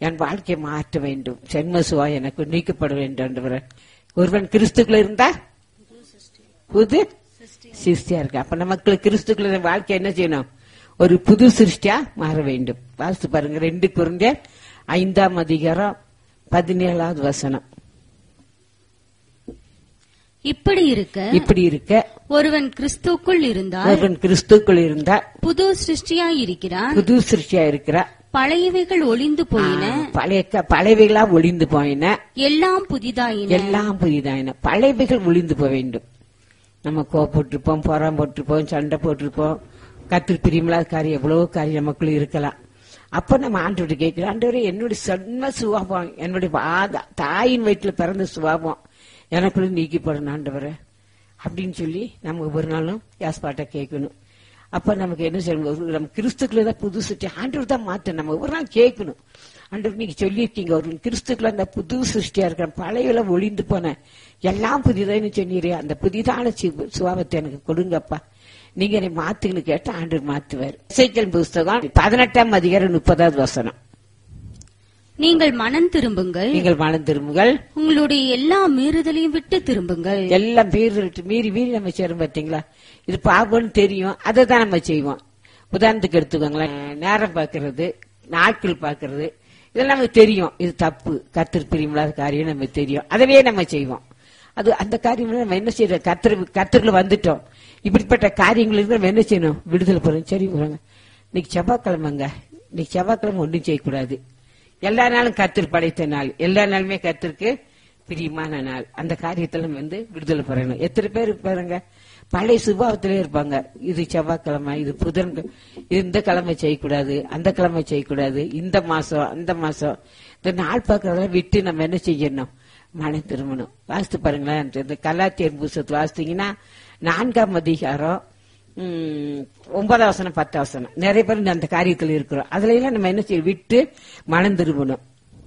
என் வாழ்க்கையை மாற்ற வேண்டும் ஜென்ம சுவா எனக்கு நீக்கப்பட வேண்டும் ஆண்டவரே. ஒருவன் கிறிஸ்துக்குள்ள இருந்தா புது சிருஷ்டியா இருக்கு அப்ப நமக்கு கிறிஸ்துக்குள்ள வாழ்க்கை என்ன செய்யணும் ஒரு புது சிருஷ்டியா மாற வேண்டும் வாசித்து பாருங்க ரெண்டு குறைந்த ஐந்தாம் அதிகாரம் பதினேழாவது வசனம் இப்படி இருக்க இப்படி இருக்க ஒருவன் கிறிஸ்துக்குள் இருந்தால் ஒருவன் கிறிஸ்துக்குள் இருந்தா புது சிருஷ்டியாயிருக்கிறான் புது சிருஷ்டியா இருக்கிறா பழையவைகள் ஒளிந்து போயின பழைய க- பழையவைகளா ஒளிந்து போயின எல்லாம் புதிதாயின எல்லாம் புதிதாயின பழையவைகள் ஒளிந்து போக வேண்டும் நம்ம கோவப்பட்டிருப்போம் புறம் போட்டிருப்போம் சண்டை போட்டிருப்போம் கத்திரி பிரியமில்லாத காரியம் எவ்வளவோ காரியம் நமக்குள்ள இருக்கலாம் அப்ப நம்ம ஆண்டோட கேட்கிறோம் ஆண்டவரே என்னுடைய சன்ம சுவாபம் என்னுடைய ஆத- தாயின் வயிற்றுல பிறந்த சுவாபம் எனக்குள்ள நீக்கிப்படணும் ஆண்டவரே அப்படின்னு சொல்லி நம்ம ஒவ்வொரு நாளும் யாஸ்பாட்ட கேட்கணும் அப்ப நமக்கு என்ன செய்யணும் ஒரு நம்ம கிறிஸ்துக்குள்ள தான் புது சிருஷ்டி ஆண்டவர் தான் மாத்த நம்ம ஒவ்வொரு நாள் கேட்கணும் ஆண்டவர் நீங்க சொல்லியிருக்கீங்க ஒரு கிறிஸ்துக்குள்ள அந்த புது சிருஷ்டியா இருக்கிற பழையல ஒளிந்து போன எல்லாம் புதிதான்னு சொன்னீரே அந்த புதிதான சி- சுபாவத்தை எனக்கு கொடுங்கப்பா நீங்க என்னை மாத்துன்னு கேட்டா ஆண்டவர் மாத்துவார் இசைக்கல் புஸ்தகம் பதினெட்டாம் அதிகாரம் முப்பதாவது வசனம் நீங்கள் மனம் திரும்புங்கள் நீங்கள் மனம் திரும்புங்கள் உங்களுடைய எல்லா மீறுதலையும் விட்டு திரும்புங்கள் எல்லாம் மீறி மீறி மீறி நம்ம செய்யறோம் பாத்தீங்களா இது பாவம்னு தெரியும் அதை தான் நம்ம செய்வோம் உதாரணத்துக்கு எடுத்துக்கோங்களேன் நேரம் பார்க்கறது நாட்கள் பார்க்கறது இதெல்லாம் நமக்கு தெரியும் இது தப்பு கத்திர பிரியமில்லாத காரியம் நமக்கு தெரியும் அதவே நம்ம செய்வோம் அது அந்த காரியம் நம்ம என்ன செய்யறோம் கத்திர கத்திரில வந்துட்டோம் இப்படிப்பட்ட காரியங்களுக்கு நம்ம என்ன செய்யணும் விடுதலை போறோம் சரி போறாங்க இன்னைக்கு செவ்வாய்க்கிழமைங்க இன்னைக்கு செவ்வாய்க்கிழமை ஒன்றும் செய்யக்கூடாது எல்லா நாளும் கத்திர படைத்த நாள் எல்லா நாளுமே கத்திற்கு பிரியமான நாள் அந்த காரியத்துல நம்ம வந்து விடுதலை பெறணும் எத்தனை பேர் பாருங்க பழைய சுபாவத்திலே இருப்பாங்க இது செவ்வாய்க்கிழமை இது புதன் இது இந்த கிழமை செய்யக்கூடாது அந்த கிழமை செய்யக்கூடாது இந்த மாசம் அந்த மாசம் இந்த நாள் பார்க்கறதெல்லாம் விட்டு நம்ம என்ன செய்யணும் மனம் திரும்பணும் வாசித்து பாருங்களேன் இந்த கலாத்தியர் புஸ்தகத்தை வாசித்தீங்கன்னா நான்காம் அதிகாரம் உம், ஒன்பதாம் வசனம் பத்தாம் வசனம் நிறைய பேர் இந்த அந்த காரியத்தில் இருக்கிறோம் அதுல எல்லாம் நம்ம என்ன செய்ய விட்டு மனம் திரும்பணும்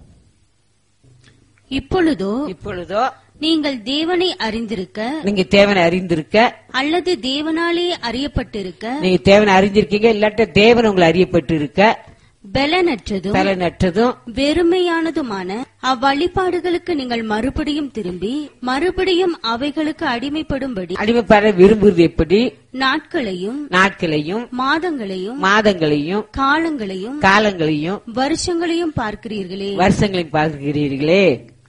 இப்பொழுதோ இப்பொழுதோ நீங்கள் தேவனை அறிந்திருக்க நீங்க தேவனை அறிந்திருக்க அல்லது தேவனாலே அறியப்பட்டிருக்க நீங்க தேவனை அறிஞ்சிருக்கீங்க இல்லாட்ட தேவன் உங்களை அறியப்பட்டு இருக்க பலனற்றதும் பலனற்றதும் வெறுமையானதுமான அவ்வழிபாடுகளுக்கு நீங்கள் மறுபடியும் திரும்பி மறுபடியும் அவைகளுக்கு அடிமைப்படும்படி அடிமைப்பட விரும்புவது எப்படி நாட்களையும் நாட்களையும் மாதங்களையும் மாதங்களையும் காலங்களையும் காலங்களையும் வருஷங்களையும் பார்க்கிறீர்களே வருஷங்களையும் பார்க்கிறீர்களே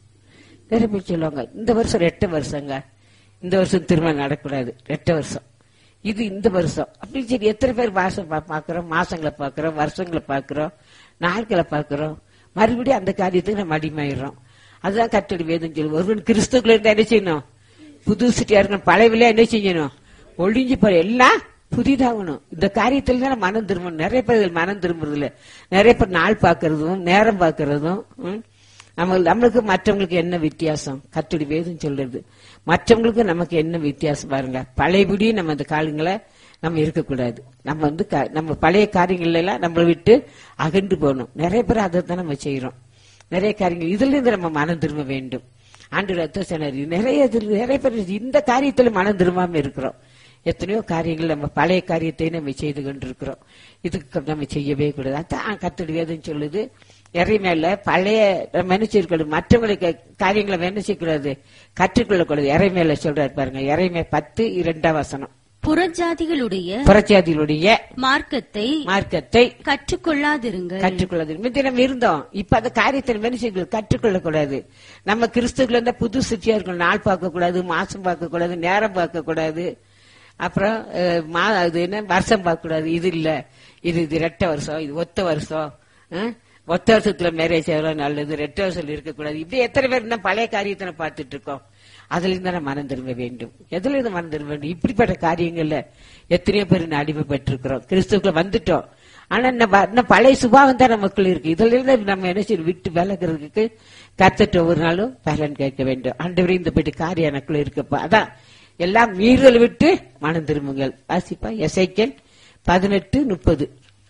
நிறைய பேர் சொல்லுவாங்க இந்த வருஷம் ரெட்ட வருஷங்க இந்த வருஷம் திருமணம் நடக்கூடாது ரெட்ட வருஷம் இது இந்த வருஷம் அப்படின்னு சரி எத்தனை பேர் மாசம் பா- பார்க்கிறோம் மாசங்களை பார்க்கிறோம் வருஷங்களை பார்க்கிறோம் நாட்களை பார்க்கிறோம் மறுபடியும் அந்த காரியத்துக்கு நம்ம அடிமையிடுறோம் அதுதான் கட்டடி வேதம் சொல்லு ஒருவன் கிறிஸ்துக்குள்ள இருந்தா என்ன செய்யணும் புது சிட்டியா இருக்கணும் பழையவில என்ன செய்யணும் ஒழிஞ்சு போற எல்லாம் புதிதாகணும் இந்த காரியத்துல தான் மனம் திரும்பணும் நிறைய பேர் இதுல மனம் திரும்புறது இல்ல நிறைய பேர் நாள் பார்க்கறதும் நேரம் பார்க்கறதும் ம், நம்ம நம்மளுக்கு மற்றவங்களுக்கு என்ன வித்தியாசம் கத்துடி வேதம் சொல்றது மற்றவங்களுக்கு நமக்கு என்ன வித்தியாசம் பாருங்க பழையபடி நம்ம அந்த காலங்களை நம்ம இருக்கக்கூடாது நம்ம வந்து க- நம்ம பழைய காரியங்கள்ல எல்லாம் நம்மளை விட்டு அகன்று போகணும் நிறைய பேர் அதை தான் நம்ம செய்யறோம் நிறைய காரியங்கள் இதுல இருந்து நம்ம மனம் திரும்ப வேண்டும் ஆண்டு ரத்த சொன்னார் நிறைய இது- நிறைய பேர் இந்த காரியத்துல மனம் திரும்பாம இருக்கிறோம் எத்தனையோ காரியங்கள் நம்ம பழைய காரியத்தை நம்ம செய்து கொண்டிருக்கிறோம் இதுக்கு நம்ம செய்யவே கூடாது அதான் கத்தடி வேதம் சொல்லுது இறைமையில பழைய நம்ம என்ன செய்யக்கூடாது மற்றவங்களுக்கு காரியங்களை நம்ம என்ன செய்யக்கூடாது கற்றுக்கொள்ளக்கூடாது இறைமையில சொல்றாரு பாருங்க இறைமை பத்து இரண்டாம் வசனம் புறஜாதிகளுடைய புரட்சியாதிகளுடைய மார்க்கத்தை மார்க்கத்தை கற்றுக்கொள்ளாதிருங்கள் கற்றுக்கொள்ளாது முந்தி நம்ம இருந்தோம் இப்ப அந்த காரியத்தை நம்ம என்ன செய்யக்கூடாது கற்றுக்கொள்ள கூடாது நம்ம கிறிஸ்துக்குள்ள இருந்தா புது சிட்டியா இருக்கணும் நாள் பார்க்க கூடாது மாசம் பார்க்க கூடாது நேரம் பார்க்க கூடாது அப்புறம் அஹ், மா அது என்ன வருஷம் பார்க்க கூடாது இது இல்ல இது இது ரெட்ட வருஷம் இது ஒத்த வருஷம் அஹ், ஒத்த வருஷத்துல மேரேஜ் எவ்வளவு நல்லது ரெட்ட வருஷம் இருக்கக்கூடாது இப்படி எத்தனை பேர் இருந்தா பழைய காரியத்தை நம்ம பார்த்துட்டு இருக்கோம் அதுல இருந்து நம்ம மனம் திரும்ப வேண்டும் எதுல இருந்து மனம் திரும்ப வேண்டும் இப்படிப்பட்ட காரியங்கள்ல எத்தனையோ பேர் இன்னும் அடிமைப்பட்டிருக்கிறோம் கிறிஸ்துக்குள்ள வந்துட்டோம் ஆனா நம்ம இன்னும் பழைய சுபாவம் தான் நமக்குள்ள இருக்கு இதுல இருந்து நம்ம என்ன செய்யணும் விட்டு விலகிறதுக்கு கத்துட்டு ஒவ்வொரு நாளும் பலன் கேட்க வேண்டும் ஆண்டவரே இந்த பெட்டி காரியம் எனக்குள்ள இருக்கப்பா அதான் எல்லாம் மீறுதல் விட்டு மனம் திரும்புங்கள் வாசிப்பா எசைக்கல் பதினெட்டு முப்பது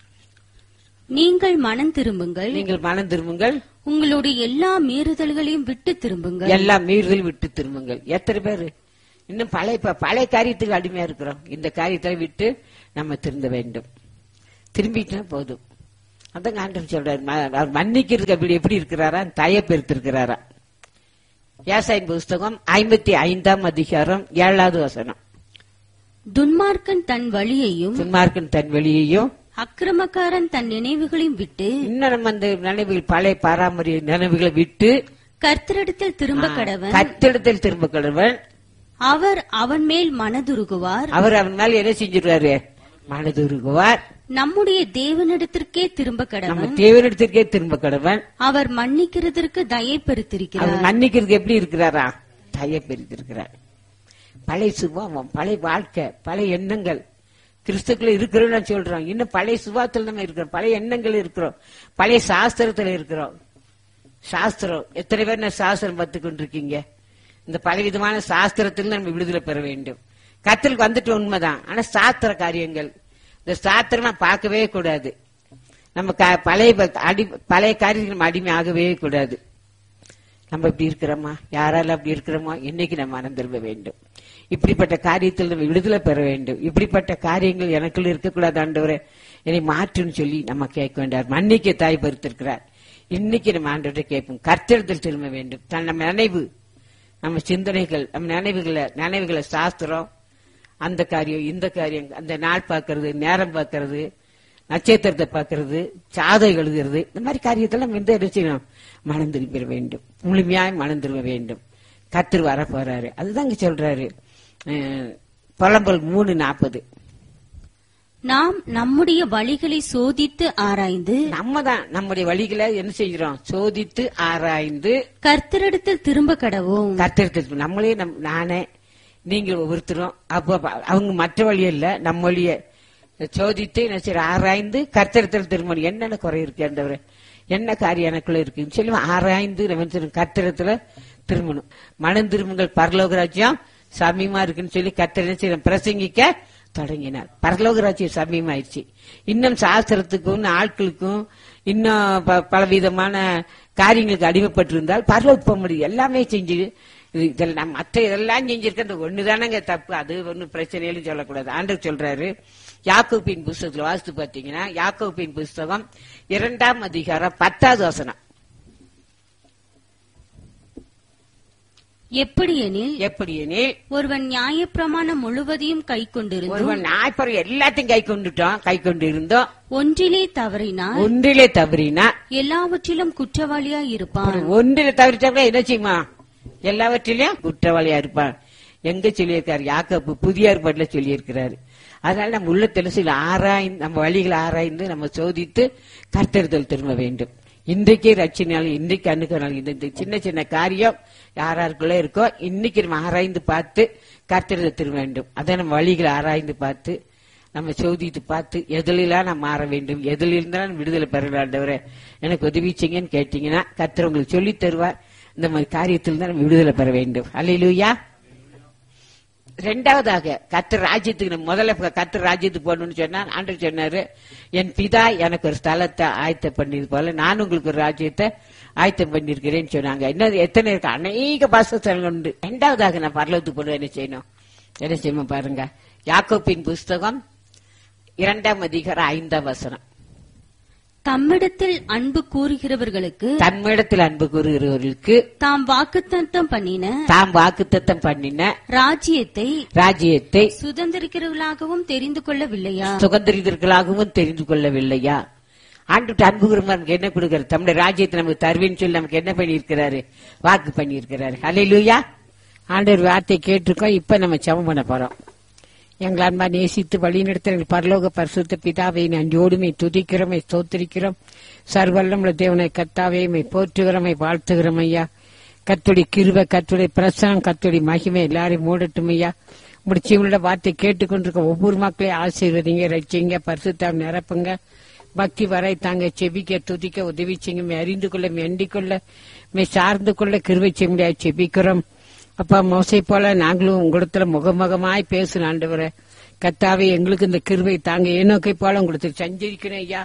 நீங்கள் மனம் திரும்புங்கள் நீங்கள் மனம் திரும்புங்கள் உங்களுடைய எல்லா மீறுதல்களையும் விட்டு திரும்புங்கள் எல்லாம் மீறுதல் விட்டு திரும்புங்கள் எத்தனை பேர் இன்னும் பழைய ப- பழைய காரியத்துக்கு அடிமையா இருக்கிறோம் இந்த காரியத்தை விட்டு நம்ம திருந்த வேண்டும் திரும்பிட்டா போதும் அதான் ஆண்டவர் சொல்றாரு ம- அவர் மன்னிக்கிறதுக்கு அப்படி எப்படி இருக்கிறாரா தய பெருத்திருக்கிறாரா ஏசாயின் புஸ்தகம் ஐம்பத்தி ஐந்தாம் அதிகாரம் ஏழாவது வசனம் துன்மார்க்கன் தன் வழியையும் துன்மார்க்கன் தன் வெளியையும் அக்கிரமக்காரன் தன் நினைவுகளையும் விட்டு இன்னும் நம்ம அந்த நினைவுகள் பழைய பாரம்பரிய நினைவுகளை விட்டு கர்த்தரிடத்தில் திரும்ப கடவன் கத்திடத்தில் திரும்ப கடவன் அவர் அவன் மேல் மனதுருகுவார் அவர் அவன் மேல என்ன செஞ்சிருவாரு மனதுருகுவார் நம்முடைய தேவனிடத்திற்கே திரும்ப நம்ம கடவன் தேவனிடத்திற்கே திரும்ப கடவன் அவர் மன்னிக்கிறதற்கு தயை பெருத்திருக்கிறார் அவர் மன்னிக்கிறதுக்கு எப்படி இருக்கிறாரா தய பெருத்திருக்கிறார் பழைய சுபாவம் பழைய வாழ்க்கை பழைய எண்ணங்கள் கிறிஸ்துக்குள்ள இருக்கிறோம்னு சொல்றோம் இன்னும் பழைய சுபாவத்தில் நம்ம இருக்கிறோம் பழைய எண்ணங்கள் இருக்கிறோம் பழைய சாஸ்திரத்துல இருக்கிறோம் சாஸ்திரம் எத்தனை பேர் நான் சாஸ்திரம் பார்த்து கொண்டிருக்கீங்க இந்த பலவிதமான சாஸ்திரத்தில் நம்ம விடுதலை பெற வேண்டும் கத்தலுக்கு வந்துட்டு உண்மைதான் ஆனா சாஸ்திர காரியங்கள் இந்த சாஸ்திரமா பார்க்கவே கூடாது நம்ம க- பழைய ப- அடி பழைய காரியங்கள் நம்ம அடிமை ஆகவே கூடாது நம்ம இப்படி இருக்கிறோமா யாரால அப்படி இருக்கிறோமா இன்னைக்கு நம்ம மனம் திரும்ப வேண்டும் இப்படிப்பட்ட காரியத்தில் நம்ம விடுதலை பெற வேண்டும் இப்படிப்பட்ட காரியங்கள் எனக்குள்ள இருக்கக்கூடாது ஆண்டவரே என்னை மாற்றுன்னு சொல்லி நம்ம கேட்க வேண்டாம் மன்னிக்க தாய் பொறுத்திருக்கிறார் இன்னைக்கு நம்ம ஆண்டவரை கேட்போம் கர்த்தெடுத்தல் திரும்ப வேண்டும் தன் நம்ம நினைவு நம்ம சிந்தனைகள் நம்ம நினைவுகளை நினைவுகளை சாஸ்திரம் அந்த காரியம் இந்த காரியம் அந்த நாள் பார்க்கறது நேரம் பார்க்கறது நட்சத்திரத்தை பார்க்கறது சாதை எழுதுறது இந்த மாதிரி காரியத்தில் நம்ம எந்த என்ன செய்யணும் மனம் திரும்பிட வேண்டும் முழுமையாய் மனம் திரும்ப வேண்டும் கத்திர வர போறாரு அதுதான் இங்க சொல்றாரு அஹ், புலம்பல் மூணு நாற்பது நாம் நம்முடைய வழிகளை சோதித்து ஆராய்ந்து நம்ம தான் நம்முடைய வழிகளை என்ன செய்கிறோம் சோதித்து ஆராய்ந்து கர்த்தரிடத்தில் திரும்ப கடவோம் கத்திரத்திற்கு நம்மளே நம் நானே நீங்கள் ஒவ்வொருத்தரும் அப்போ அப்ப அவங்க மற்ற வழி இல்ல நம்ம வழிய சோதித்து என்ன செய்ய ஆராய்ந்து கத்திரத்தில் திருமணம் என்னென்ன குறை இருக்கு ஆண்டவரே என்ன காரியம் எனக்குள்ள இருக்குன்னு சொல்லி ஆராய்ந்து நம்ம திரு- கத்திரத்துல திரும்பணும் மனம் திரும்புங்கள் பரலோக ராஜ்யம் சமீமா இருக்குன்னு சொல்லி கத்திர என்ன செய்யணும் பிரசங்கிக்க தொடங்கினார் பரலோக ராஜ்யம் சமீமாயிருச்சு இன்னும் சாஸ்திரத்துக்கும் ஆட்களுக்கும் இன்னும் ப- பலவிதமான காரியங்களுக்கு அடிமைப்பட்டிருந்தால் பரலோக போக முடியும் எல்லாமே செஞ்சு இது இதெல்லாம் மற்ற இதெல்லாம் செஞ்சிருக்க அந்த ஒண்ணுதானங்க தப்பு அது ஒன்னும் பிரச்சனையிலும் சொல்லக்கூடாது ஆண்டவர் சொல்றாரு யாக்கோப்பின் புஸ்தகத்துல வாசித்து பாத்தீங்கன்னா யாக்கோப்பின் புஸ்தகம் இரண்டாம் அதிகாரம் பத்தாவது வசனம் எப்படியெனில் எப்படி எனில் ஒருவன் நியாயப்பிரமாணம் முழுவதையும் கை கொண்டிருந்தும் ஒருவன் நாய்ப்பறம் எல்லாத்தையும் கை கொண்டுட்டோம் கை கொண்டு இருந்தோம் ஒன்றிலே தவறினால் ஒன்றிலே தவறினா எல்லாவற்றிலும் குற்றவாளியா இருப்பான் ஒன்றில தவிர்த்தா என்ன செய்யுமா எல்லாவற்றிலையும் குற்றவாளியா இருப்பான் எங்க சொல்லியிருக்காரு யாக்கப்பு புதிய ஏற்பாட்டுல சொல்லியிருக்கிறாரு அதனால நம்ம உள்ளத்துல சில ஆராய்ந்து நம்ம வழிகளை ஆராய்ந்து நம்ம சோதித்து கர்த்தெடுத்தல் திரும்ப வேண்டும் இன்றைக்கே ரட்சணையால் இன்றைக்கு அணுகனால் இந்த இந்த சின்ன சின்ன காரியம் யாராருக்குள்ள இருக்கோ இன்னைக்கு நம்ம ஆராய்ந்து பார்த்து கர்த்தெடுத்தல் திரும்ப வேண்டும் அதை நம்ம வழிகளை ஆராய்ந்து பார்த்து நம்ம சோதித்து பார்த்து எதிலெல்லாம் நான் மாற வேண்டும் எதிலிருந்து நான் விடுதலை பெறலாண்டவரே எனக்கு உதவி செய்யுங்கன்னு கேட்டீங்கன்னா கர்த்தர் உங்களுக்கு சொல்லி தருவார் இந்த மாதிரி காரியத்தில் தான் நம்ம விடுதலை பெற வேண்டும் அல்லையிலூயா ரெண்டாவதாக கர்த்தர் ராஜ்யத்துக்கு நம்ம முதல்ல இப்ப கர்த்தர் ராஜ்யத்துக்கு போகணும்னு சொன்னா ஆண்டவர் சொன்னாரு என் பிதா எனக்கு ஒரு ஸ்தலத்தை ஆயத்தம் பண்ணியது போல நான் உங்களுக்கு ஒரு ராஜ்யத்தை ஆயத்தம் பண்ணிருக்கிறேன்னு சொன்னாங்க இன்னும் எத்தனை இருக்கு அநேக பாசஸ்தலங்கள் உண்டு ரெண்டாவதாக நான் பரலத்துக்கு போன என்ன செய்யணும் என்ன செய்யணும் பாருங்க யாக்கோப்பின் புஸ்தகம் இரண்டாம் அதிகாரம் ஐந்தாம் வசனம் தம்மிடத்தில் அன்பு கூறுகிறவர்களுக்கு தம்மிடத்தில் அன்பு கூறுகிறவர்களுக்கு தாம் வாக்குத்தத்தம் பண்ணின தாம் வாக்குத்தத்தம் பண்ணின ராஜ்யத்தை ராஜ்யத்தை சுதந்திரிக்கிறவர்களாகவும் தெரிந்து கொள்ளவில்லையா சுதந்திரிதர்களாகவும் தெரிந்து கொள்ளவில்லையா ஆண்டு அன்பு கூறும் நமக்கு என்ன கொடுக்கிறார் தம்முடைய ராஜ்யத்தை நமக்கு தருவேன்னு சொல்லி நமக்கு என்ன பண்ணியிருக்கிறாரு வாக்கு பண்ணியிருக்கிறாரு அல்லையா ஆண்டவர் வார்த்தை கேட்டிருக்கோம் இப்ப நம்ம ஜெபம் பண்ண போறோம் எங்கள் அன்பா நேசித்து வழிநடத்த எங்கள் பரலோக பரிசுத்த பிதாவை நன்றியோடுமை துதிக்கிறோமை ஸ்தோத்திரிக்கிறோம் சர்வல்லமுள்ள தேவனை கத்தாவே மை போற்றுகிறோமை வாழ்த்துகிறோம் ஐயா கத்துடைய கிருப கத்துடைய பிரசனம் கத்துடைய மகிமை எல்லாரையும் மூடட்டும் ஐயா முடிச்சு இவங்களோட வார்த்தை கேட்டுக்கொண்டிருக்க ஒவ்வொரு மக்களையும் ஆசீர்வதிங்க ரசிங்க பரிசுத்தாம் நிரப்புங்க பக்தி வரை தாங்க செபிக்க துதிக்க உதவி செய்யுங்க மே அறிந்து கொள்ள மே எண்டிக் கொள்ள மே சார்ந்து கொள்ள கிருவை செய்ய முடியாது செபிக்கிறோம் அப்பா மோசை போல நாங்களும் உங்களிடத்துல முகமுகமாய் பேசணும் ஆண்டவரே கத்தாவே எங்களுக்கு இந்த கிருவை தாங்க ஏனோக்கை போல உங்களுக்கு சஞ்சரிக்கணும் ஐயா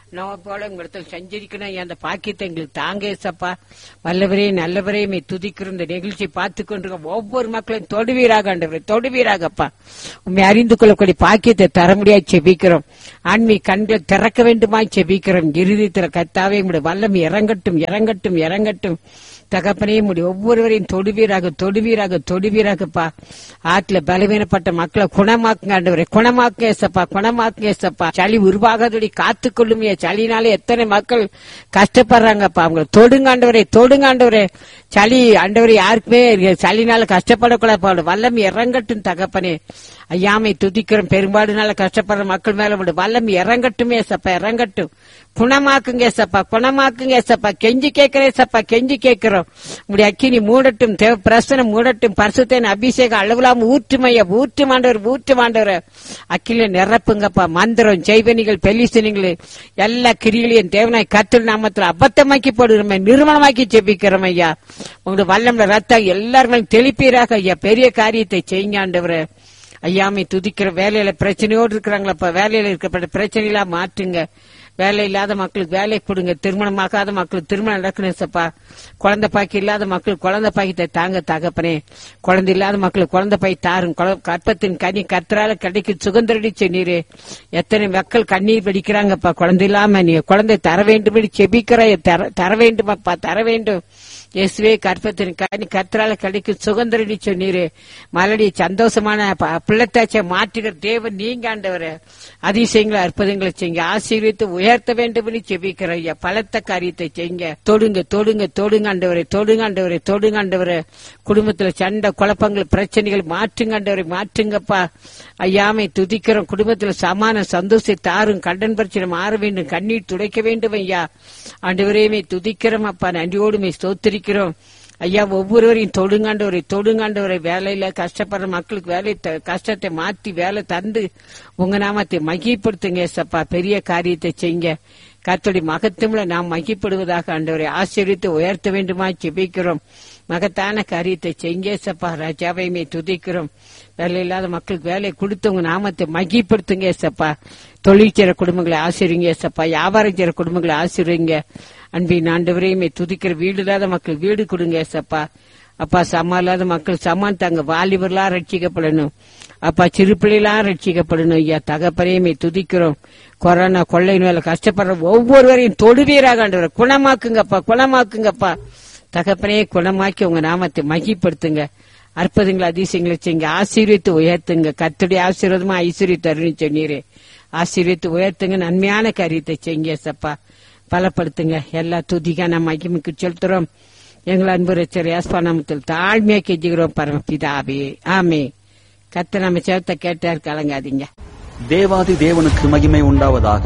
நம்ம போல உங்களிடத்தில் சஞ்சரிக்கணும் ஐயா, அந்த பாக்கியத்தை எங்களுக்கு தாங்க ஏசப்பா வல்லவரே நல்லவரே மே துதிக்கிற இந்த நிகழ்ச்சி பார்த்து கொண்டிருக்க ஒவ்வொரு மக்களையும் தொடுவீராக ஆண்டவரே தொடுவீராகப்பா உண்மை அறிந்து கொள்ளக்கூடிய பாக்கியத்தை தர முடியாது செபிக்கிறோம் ஆன்மீக கண்களை திறக்க வேண்டுமா செபிக்கிறோம் இறுதித்திர கத்தாவே உங்களுடைய வல்லம் இறங்கட்டும் இறங்கட்டும் இறங்கட்டும் தகப்பனே முடி ஒவ்வொருவரையும் தொடுவீராக தொடுவீராக தொடுவீராகப்பா ஆத்துல பலவீனப்பட்ட மக்களை குணமாக்குங்க ஆண்டவரே குணமாக்குங்க ஏசப்பா குணமாக்குங்க ஏசப்பா சளி உருவாகாதபடி காத்து கொள்ளுமைய சளினால எத்தனை மக்கள் கஷ்டப்படுறாங்கப்பா அவங்க தொடுங்க ஆண்டவரே தொடுங்க ஆண்டவரே சளி ஆண்டவரே யாருக்குமே சளினால கஷ்டப்படக்கூடாது வல்லம் இறங்கட்டும் தகப்பனே ஐயாமை துதிக்கிறோம் பெரும்பாடுனால கஷ்டப்படுற மக்கள் மேல விடு வல்லம் இறங்கட்டும் ஏசப்பா இறங்கட்டும் குணமாக்குங்க ஏசப்பா குணமாக்குங்க ஏசப்பா கெஞ்சி கேட்கிறேன் ஏசப்பா கெஞ்சி கேட்கிறோம் உங்களுடைய அக்கினி மூடட்டும் தேவ பிரசனம் மூடட்டும் பரிசுத்தேன் அபிஷேகம் அளவிலாம ஊற்றுமைய ஊற்று மாண்டவர் ஊற்று மாண்டவர் அக்கில நிரப்புங்கப்பா மந்திரம் செய்வனிகள் பெலிசனிகள் எல்லா கிரிகளையும் தேவனாய் கத்தல் நாமத்தில் அபத்தமாக்கி போடுகிறோம் நிறுவனமாக்கி ஜெபிக்கிறோம் ஐயா உங்களுடைய வல்லம்ல ரத்தம் எல்லாரும் தெளிப்பீராக ஐயா பெரிய காரியத்தை செய்யுங்க ஆண்டவரே ஐயாமை துதிக்கிற வேலையில பிரச்சனையோடு இருக்கிறாங்களப்பா வேலையில இருக்கப்பட்ட பிரச்சனைகளா மாற்றுங்க வேலை இல்லாத மக்களுக்கு வேலை கொடுங்க திருமணமாகாத மக்களுக்கு திருமணம் நடக்கணும் சப்பா குழந்தை பாக்கி இல்லாத மக்களுக்கு குழந்தை பாக்கியத்தை தாங்க தகப்பனே குழந்தை இல்லாத மக்களுக்கு குழந்தை பாய் தாரும் குழ- கற்பத்தின் கனி கத்திரால கிடைக்கும் சுகந்தரடி சொன்னீரே எத்தனை மக்கள் கண்ணீர் வெடிக்கிறாங்கப்பா குழந்தை இல்லாம நீ குழந்தை தர வேண்டும் செபிக்கிற தர- தர வேண்டுமப்பா தர வேண்டும் இயேசுவே கற்பத்தின் கனி கத்திரால கிடைக்கும் சுகந்தரடி சொன்னீரே மலடி சந்தோஷமான ப- பிள்ளைத்தாச்சை மாற்றுகிற தேவன் நீங்க ஆண்டவரே அதிசயங்களை அற்புதங்களை செய்யுங்க ஆசீர்வித்து உயர்த்த வேண்டும் செபிக்கிற ஐயா பலத்த காரியத்தை செய்யுங்க தொடுங்க தொடுங்க தொடுங்க ஆண்டவரே தொடுங்க ஆண்டவரே தொடுங்க ஆண்டவரே குடும்பத்துல சண்டை குழப்பங்கள் பிரச்சனைகள் மாற்றுங்க ஆண்டவரை மாற்றுங்கப்பா ஐயாமை துதிக்கிறோம் குடும்பத்துல சமான சந்தோஷத்தை தாரும் கடன் பிரச்சனை மாற வேண்டும் கண்ணீர் துடைக்க வேண்டும் ஐயா ஆண்டவரையுமே துதிக்கிறோம் அப்பா நன்றியோடுமே ஸ்தோத்திரிக்கிறோம் ஐயா ஒவ்வொருவரையும் தொடுங்காண்டவரை தொடுங்காண்டவரை வேலையில கஷ்டப்படுற மக்களுக்கு வேலை த- கஷ்டத்தை மாத்தி வேலை தந்து உங்க நாமத்தை மகிப்படுத்துங்க ஏசப்பா பெரிய காரியத்தை செய்யுங்க கர்த்தருடைய மகத்துவம்ல நாம் மகிப்படுவதாக ஆண்டவரை ஆசீர்வித்து உயர்த்த வேண்டுமா ஜெபிக்கிறோம் மகத்தான காரியத்தை செய்யுங்க ஏசப்பா ராஜாவையுமே துதிக்கிறோம் வேலை இல்லாத மக்களுக்கு வேலை கொடுத்து உங்க நாமத்தை மகிப்படுத்துங்க ஏசப்பா தொழில் செய்ற குடும்பங்களை ஆசிரிங்க ஏசப்பா வியாபாரம் செய்ற குடும்பங்களை ஆசிரிங்க அன்பின் ஆண்டவரையுமே துதிக்கிற வீடு இல்லாத மக்கள் வீடு கொடுங்க ஏசப்பா அப்பா சம்மா இல்லாத மக்கள் சம்மான் தாங்க வாலிபர்களா ரட்சிக்கப்படணும் அப்பா சிறு பிள்ளைகளா ரட்சிக்கப்படணும் ஐயா தகப்பனையுமே துதிக்கிறோம் கொரோனா கொள்ளை நோயில கஷ்டப்படுற ஒவ்வொருவரையும் தொடுவீராக ஆண்டவரை குணமாக்குங்கப்பா குணமாக்குங்கப்பா தகப்பனே குணமாக்கி உங்க நாமத்தை மகிப்படுத்துங்க அற்புதங்களை அதிசயங்களை செய்யுங்க ஆசீர்வித்து உயர்த்துங்க கத்துடைய ஆசீர்வாதமா ஐஸ்வர்ய தருணம் சொன்னீரே ஆசீர்வித்து உயர்த்துங்க நன்மையான காரியத்தை செய்யுங்க சப்பா பலப்படுத்துங்க எல்லா துதிக்கான மகிமைக்கு செலுத்துறோம் எங்கள் அன்பு ரச்சர் யாஸ்பா நாமத்தில் தாழ்மையா கெஞ்சுகிறோம் பரமபிதாவே ஆமே கத்த நம்ம சேர்த்த கேட்டார் கலங்காதீங்க தேவாதி தேவனுக்கு மகிமை உண்டாவதாக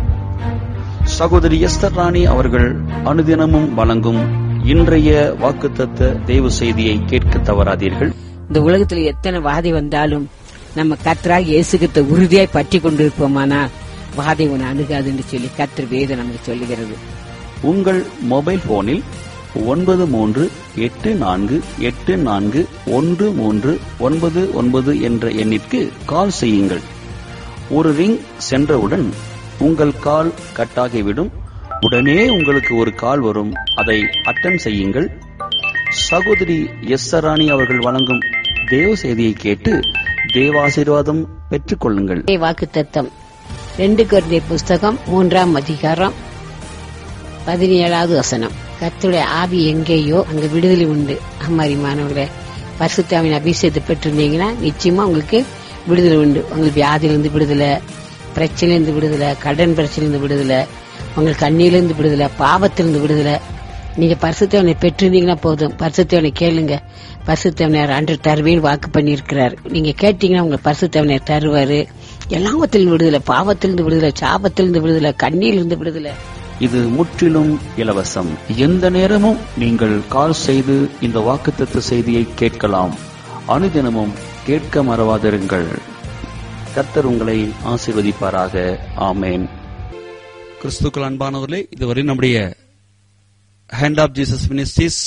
சகோதரி எஸ்தர் ராணி அவர்கள் அனுதினமும் வழங்கும் இன்றைய வாக்குத்தத்த தேவ செய்தியை கேட்க தவறாதீர்கள் இந்த உலகத்துல எத்தனை வாதை வந்தாலும் நம்ம கத்தராக இயேசுகிட்ட உறுதியாய் பற்றி கொண்டிருப்போமானா வாதை உன்னை அணுகாதுன்னு சொல்லி கத்தர் வேதம் நமக்கு சொல்லுகிறது உங்கள் மொபைல் போனில் ஒன்பது மூன்று எட்டு நான்கு எட்டு நான்கு ஒன்று மூன்று ஒன்பது ஒன்பது என்ற எண்ணிற்கு கால் செய்யுங்கள் ஒரு ரிங் சென்றவுடன் உங்கள் கால் கட்டாகிவிடும் உடனே உங்களுக்கு ஒரு கால் வரும் அதை அட்டன் செய்யுங்கள் சகோதரி எஸ் ராணி அவர்கள் வழங்கும் தேவ செய்தியை கேட்டு தேவாசீர்வாதம் பெற்றுக் கொள்ளுங்கள் வாக்கு தத்தம் ரெண்டு குழந்தை புஸ்தகம் மூன்றாம் அதிகாரம் பதினேழாவது வசனம் கர்த்தருடைய ஆவி எங்கேயோ அங்க விடுதலை உண்டு அம்மாரி மாணவர்களே பரிசுத்தாவின் அபிஷேகத்தை பெற்றிருந்தீங்கன்னா நிச்சயமா உங்களுக்கு விடுதலை உண்டு உங்களுக்கு வியாதியிலிருந்து விடுதலை பிரச்சனையிலிருந்து விடுதலை கடன் பிரச்சனையிலிருந்து விடுதலை உங்களுக்கு கண்ணியிலிருந்து விடுதலை பாவத்திலிருந்து விடுதலை நீங்க பரிசுத்தவனை பெற்றிருந்தீங்கன்னா போதும் பரிசுத்தவனை கேளுங்க பரிசுத்தவனர் அன்று தருவேன் வாக்கு பண்ணியிருக்கிறார் நீங்க கேட்டீங்கன்னா உங்க பரிசுத்தவனர் தருவாரு எல்லாவத்திலிருந்து விடுதலை பாவத்திலிருந்து விடுதலை சாபத்திலிருந்து விடுதலை கண்ணியிலிருந்து விடுதலை இது முற்றிலும் இலவசம் எந்த நேரமும் நீங்கள் கால் செய்து இந்த வாக்குத்தத்த செய்தியை கேட்கலாம் அனுதினமும் கேட்க மறவாதிருங்கள் கர்த்தர் உங்களை ஆசீர்வதிப்பாராக ஆமேன் கிறிஸ்துக்கள் அன்பானவர்களே இதுவரை நம்முடைய hand of Jesus ministries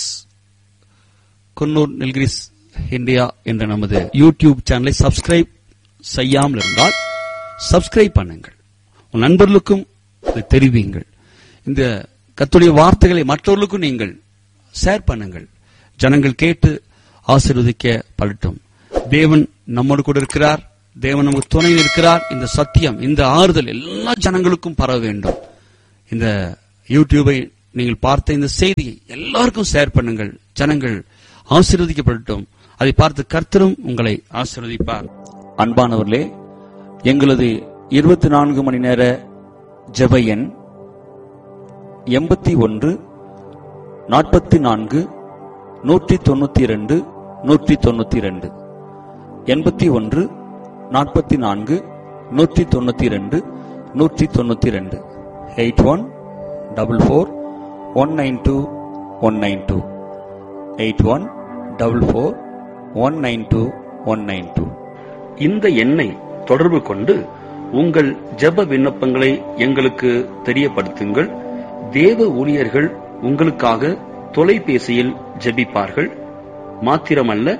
Coonoor Nilgiris India என்ற நமது யூடியூப் சேனலை சப்ஸ்கிரைப் செய்யாமல் இருந்தால் சப்ஸ்கிரைப் பண்ணுங்கள் உன் நண்பர்களுக்கும் இதை தெரிவிங்கள் இந்த கத்துடைய வார்த்தைகளை மற்றவர்களுக்கும் நீங்கள் ஷேர் பண்ணுங்கள் ஜனங்கள் கேட்டு ஆசீர்வதிக்க படட்டும் தேவன் நம்மோடு கூட இருக்கிறார் தேவன் நமக்கு துணை இருக்கிறார் இந்த சத்தியம் இந்த ஆறுதல் எல்லா ஜனங்களுக்கும் பரவ வேண்டும் இந்த யூடியூபை நீங்கள் பார்த்த இந்த செய்தியை எல்லாருக்கும் ஷேர் பண்ணுங்கள் ஜனங்கள் ஆசீர்வதிக்கப்படட்டும் அதை பார்த்து கர்த்தரும் உங்களை ஆசீர்வதிப்பார் அன்பானவர்களே எங்களது இருபத்தி நான்கு மணி நேர ஜெப எண் எண்பத்தி ஒன்று நாற்பத்தி நான்கு நூற்றி தொண்ணூத்தி இரண்டு நூற்றி தொண்ணூத்தி இரண்டு எண்பத்தி ஒன்று நாற்பத்தி நான்கு நூற்றி தொண்ணூத்தி இரண்டு நூற்றி தொண்ணூத்தி இரண்டு eight one double four one nine two one nine two eight one double four one nine two one nine two இந்த எண்ணை தொடர்பு கொண்டு உங்கள் ஜெப விண்ணப்பங்களை எங்களுக்கு தெரியப்படுத்துங்கள் தேவ ஊழியர்கள் உங்களுக்காக தொலைபேசியில் ஜெபிப்பார்கள் மாத்திரமல்ல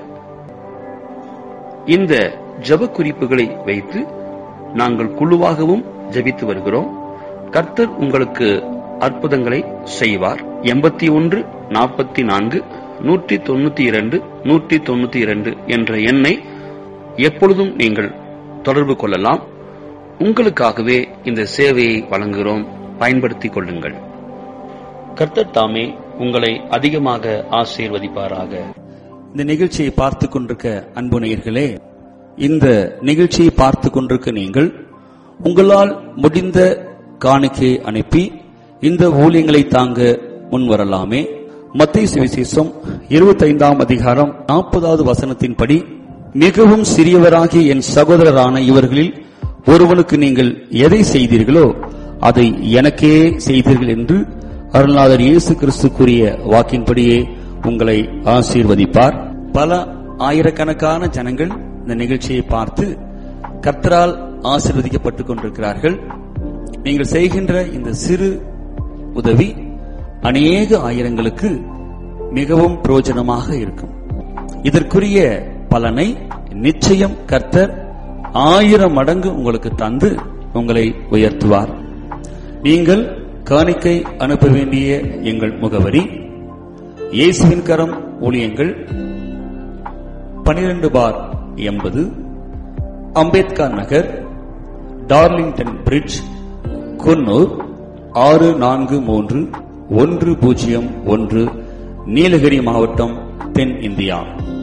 இந்த ஜெப குறிப்புகளை வைத்து நாங்கள் குழுவாகவும் ஜெபித்து வருகிறோம் கர்த்தர் உங்களுக்கு அற்புதங்களை செய்வார் எண்பத்தி ஒன்று நாற்பத்தி நான்கு நூற்றி தொண்ணூத்தி இரண்டு நூற்றி தொண்ணூத்தி இரண்டு என்ற எண்ணை எப்பொழுதும் நீங்கள் தொடர்பு கொள்ளலாம் உங்களுக்காகவே இந்த சேவையை வழங்குகிறோம் பயன்படுத்திக் கொள்ளுங்கள் கர்த்தர் தாமே உங்களை அதிகமாக ஆசீர்வதிப்பாராக இந்த நிகழ்ச்சியை பார்த்து கொண்டிருக்க அன்பு நேயர்களே இந்த நிகழ்ச்சியை பார்த்து கொண்டிருக்க நீங்கள் உங்களால் முடிந்த காணிக்கையை அனுப்பி இந்த ஊழியங்களை தாங்க முன்வரலாமே மத்திய சுவிசேஷம் இருபத்தைந்தாம் அதிகாரம் நாற்பதாவது வசனத்தின்படி மிகவும் சிறியவராகிய என் சகோதரரான இவர்களில் ஒருவனுக்கு நீங்கள் எதை செய்தீர்களோ அதை எனக்கே செய்தீர்கள் என்று அருள்நாதர் இயேசு கிறிஸ்து கூறிய வாக்கின்படியே உங்களை ஆசீர்வதிப்பார் பல ஆயிரக்கணக்கான ஜனங்கள் இந்த நிகழ்ச்சியை பார்த்து கர்த்தரால் ஆசீர்வதிக்கப்பட்டுக் கொண்டிருக்கிறார்கள் நீங்கள் செய்கின்ற இந்த சிறு உதவி அநேக ஆயிரங்களுக்கு மிகவும் பிரயோஜனமாக இருக்கும் இதற்குரிய பலனை நிச்சயம் கர்த்தர் ஆயிரம் மடங்கு உங்களுக்கு தந்து உங்களை உயர்த்துவார் நீங்கள் காணிக்கை அனுப்ப வேண்டிய எங்கள் முகவரி இயேசுவின் கரம் ஊழியங்கள் பனிரெண்டு பார் எண்பது அம்பேத்கர் நகர் டார்லிங்டன் பிரிட்ஜ் குன்னூர் ஆறு நான்கு மூன்று ஒன்று பூஜ்ஜியம் ஒன்று நீலகிரி மாவட்டம் தென் India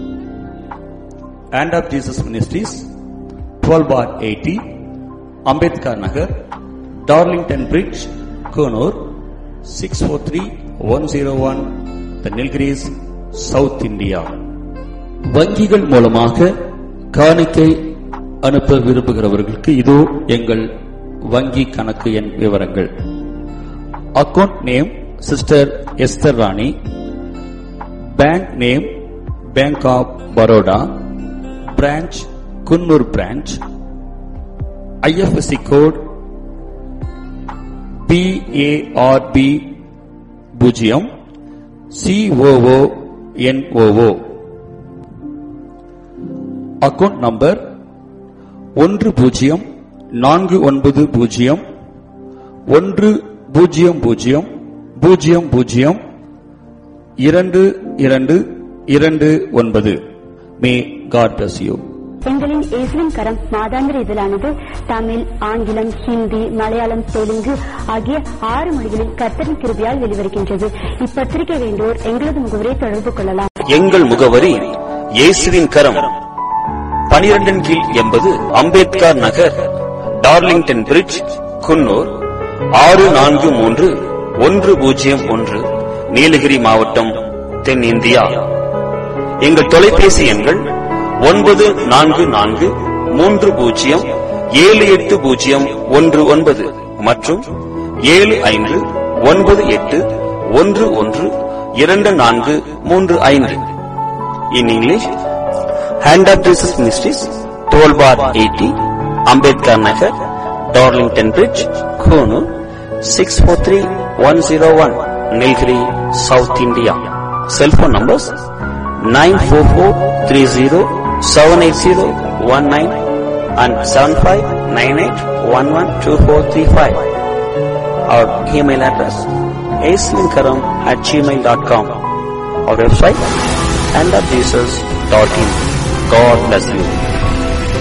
and of Jesus ministries twelve bar eighty Ambedkar Nagar Darlington bridge Coonoor six four three one zero one the Nilgiris south India வங்கிகள் மூலமாக காணிக்கை அனுப்ப விரும்புகிறவர்களுக்கு இதோ எங்கள் வங்கி கணக்கு எண் விவரங்கள் account name sister Esther Rani bank name bank of Baroda branch Coonoor branch I F S C code B A R B பூஜ்ஜியம் சிஓஓ என்ஓஓ அக்கவுண்ட் நம்பர் ஒன்று பூஜ்ஜியம் நான்கு ஒன்பது பூஜ்ஜியம் ஒன்று பூஜ்ஜியம் பூஜ்ஜியம் பூஜ்ஜியம் பூஜ்ஜியம் இரண்டு இரண்டு இரண்டு ஒன்பது மே காட் பிளஸ் யூ எங்களின் இயேசுவின் கரம் மாதாந்திர இதழானது தமிழ் ஆங்கிலம் ஹிந்தி மலையாளம் தெலுங்கு ஆகிய ஆறு மொழிகளில் கர்த்தரின் கிருபியால் வெளிவருகின்றது இப்பத்திரிகை வேண்டுவோர் எங்களது முகவரை தொடர்பு கொள்ளலாம் எங்கள் முகவரி இயேசுவின் கரம் பனிரெண்டின் கீழ் எண்பது அம்பேத்கர் நகர் டார்லிங்டன் பிரிட்ஜ் குன்னூர் ஆறு நான்கு மூன்று ஒன்று பூஜ்ஜியம் ஒன்று நீலகிரி மாவட்டம் தென் இந்தியா எங்கள் தொலைபேசி எண்கள் ஒன்பது நான்கு நான்கு மூன்று பூஜ்ஜியம் ஏழு எட்டு பூஜ்ஜியம் ஒன்று ஒன்பது மற்றும் ஏழு ஐந்து ஒன்பது எட்டு ஒன்று ஒன்று இரண்டு நான்கு மூன்று ஐந்து in English hand of Jesus ministries dwell bar eighty Ambedkar Nagar Darlington bridge Coonoor six four three one zero one Nilgiri South India cellphone numbers nine four four three zero seven eight zero one nine and seven five nine eight one one two four three five our email address aswinkaram at gmail.com. Our website and of Jesus.in. God bless you.